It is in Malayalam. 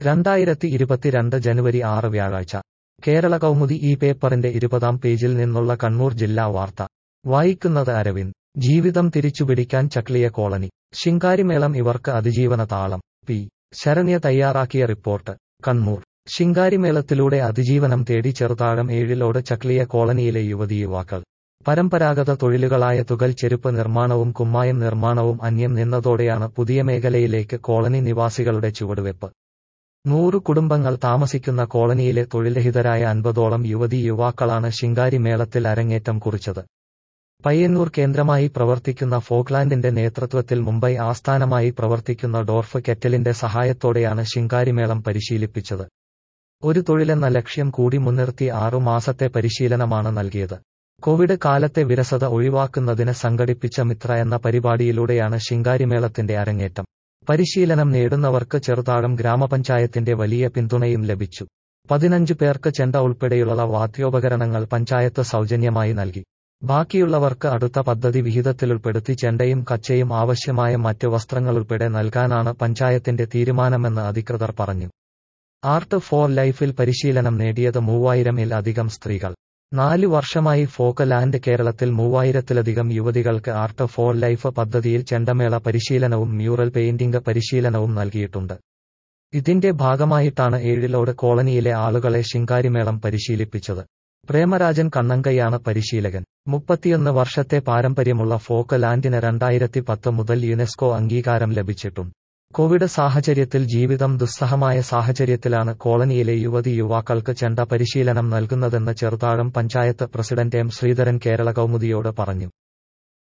രണ്ടായിരത്തി ഇരുപത്തിരണ്ട് ജനുവരി ആറ് വ്യാഴാഴ്ച കേരള കൗമുദി ഈ പേപ്പറിന്റെ ഇരുപതാം പേജിൽ നിന്നുള്ള കണ്ണൂർ ജില്ലാ വാർത്ത വായിക്കുന്നത് അരവിന്ദ് ജീവിതം തിരിച്ചുപിടിക്കാൻ ചക്ലിയ കോളനി ശിങ്കാരിമേളം ഇവർക്ക് അതിജീവന താളം പി ശരണ്യ തയ്യാറാക്കിയ റിപ്പോർട്ട് കണ്ണൂർ ശിങ്കാരിമേളത്തിലൂടെ അതിജീവനം തേടി ചെറുതാഴം ഏഴിലോട് ചക്ലിയ കോളനിയിലെ യുവതി യുവാക്കൾ പരമ്പരാഗത തൊഴിലുകളായ തുകൽ ചെരുപ്പ് നിർമ്മാണവും കുമ്മായം നിർമ്മാണവും അന്യം നിന്നതോടെയാണ് പുതിയ മേഖലയിലേക്ക് കോളനി നിവാസികളുടെ ചുവടുവെപ്പ് നൂറു കുടുംബങ്ങൾ താമസിക്കുന്ന കോളനിയിലെ തൊഴിൽരഹിതരായ അൻപതോളം യുവതി യുവാക്കളാണ് ശിങ്കാരി മേളത്തിൽ അരങ്ങേറ്റം കുറിച്ചത് പയ്യന്നൂർ കേന്ദ്രമായി പ്രവർത്തിക്കുന്ന ഫോക്ലാൻഡിന്റെ നേതൃത്വത്തിൽ മുംബൈ ആസ്ഥാനമായി പ്രവർത്തിക്കുന്ന ഡോർഫ് കെറ്റലിന്റെ സഹായത്തോടെയാണ് ശിങ്കാരിമേളം പരിശീലിപ്പിച്ചത് ഒരു തൊഴിലെന്ന ലക്ഷ്യം കൂടി മുൻനിർത്തി ആറു മാസത്തെ പരിശീലനമാണ് നൽകിയത് കോവിഡ് കാലത്തെ വിരസത ഒഴിവാക്കുന്നതിന് സംഘടിപ്പിച്ച മിത്ര എന്ന പരിപാടിയിലൂടെയാണ് ശിങ്കാരിമേളത്തിന്റെ അരങ്ങേറ്റം പരിശീലനം നേടുന്നവർക്ക് ചെറുതാഴം ഗ്രാമപഞ്ചായത്തിന്റെ വലിയ പിന്തുണയും ലഭിച്ചു പതിനഞ്ചു പേർക്ക് ചെണ്ട ഉൾപ്പെടെയുള്ള വാദ്യോപകരണങ്ങൾ പഞ്ചായത്ത് സൗജന്യമായി നൽകി ബാക്കിയുള്ളവർക്ക് അടുത്ത പദ്ധതി വിഹിതത്തിലുൾപ്പെടുത്തി ചെണ്ടയും കച്ചയും ആവശ്യമായ മറ്റ് വസ്ത്രങ്ങളുൾപ്പെടെ നൽകാനാണ് പഞ്ചായത്തിന്റെ തീരുമാനമെന്ന് അധികൃതർ പറഞ്ഞു ആർട്ട് ഫോർ ലൈഫിൽ പരിശീലനം നേടിയത് മൂവായിരം ഇൽ അധികം സ്ത്രീകൾ നാലു വർഷമായി ഫോക്ക് ലാൻഡ് കേരളത്തിൽ മൂവായിരത്തിലധികം യുവതികൾക്ക് ആർട്ട് ഫോർ ലൈഫ് പദ്ധതിയിൽ ചെണ്ടമേള പരിശീലനവും മ്യൂറൽ പെയിന്റിംഗ് പരിശീലനവും നൽകിയിട്ടുണ്ട് ഇതിന്റെ ഭാഗമായിട്ടാണ് ഏഴിലോട് കോളനിയിലെ ആളുകളെ ശിങ്കാരിമേളം പരിശീലിപ്പിച്ചത് പ്രേമരാജൻ കണ്ണങ്കയാണ് പരിശീലകൻ മുപ്പത്തിയൊന്ന് വർഷത്തെ പാരമ്പര്യമുള്ള ഫോക്ക് ലാൻഡിന് രണ്ടായിരത്തി പത്ത് മുതൽ യുനെസ്കോ അംഗീകാരം ലഭിച്ചിട്ടുണ്ട് കോവിഡ് സാഹചര്യത്തിൽ ജീവിതം ദുസ്സഹമായ സാഹചര്യത്തിലാണ് കോളനിയിലെ യുവതി യുവാക്കൾക്ക് ചെണ്ട പരിശീലനം നൽകുന്നതെന്ന് ചെറുതാഴം പഞ്ചായത്ത് പ്രസിഡന്റ് എം ശ്രീധരൻ കേരള കൗമുദിയോട് പറഞ്ഞു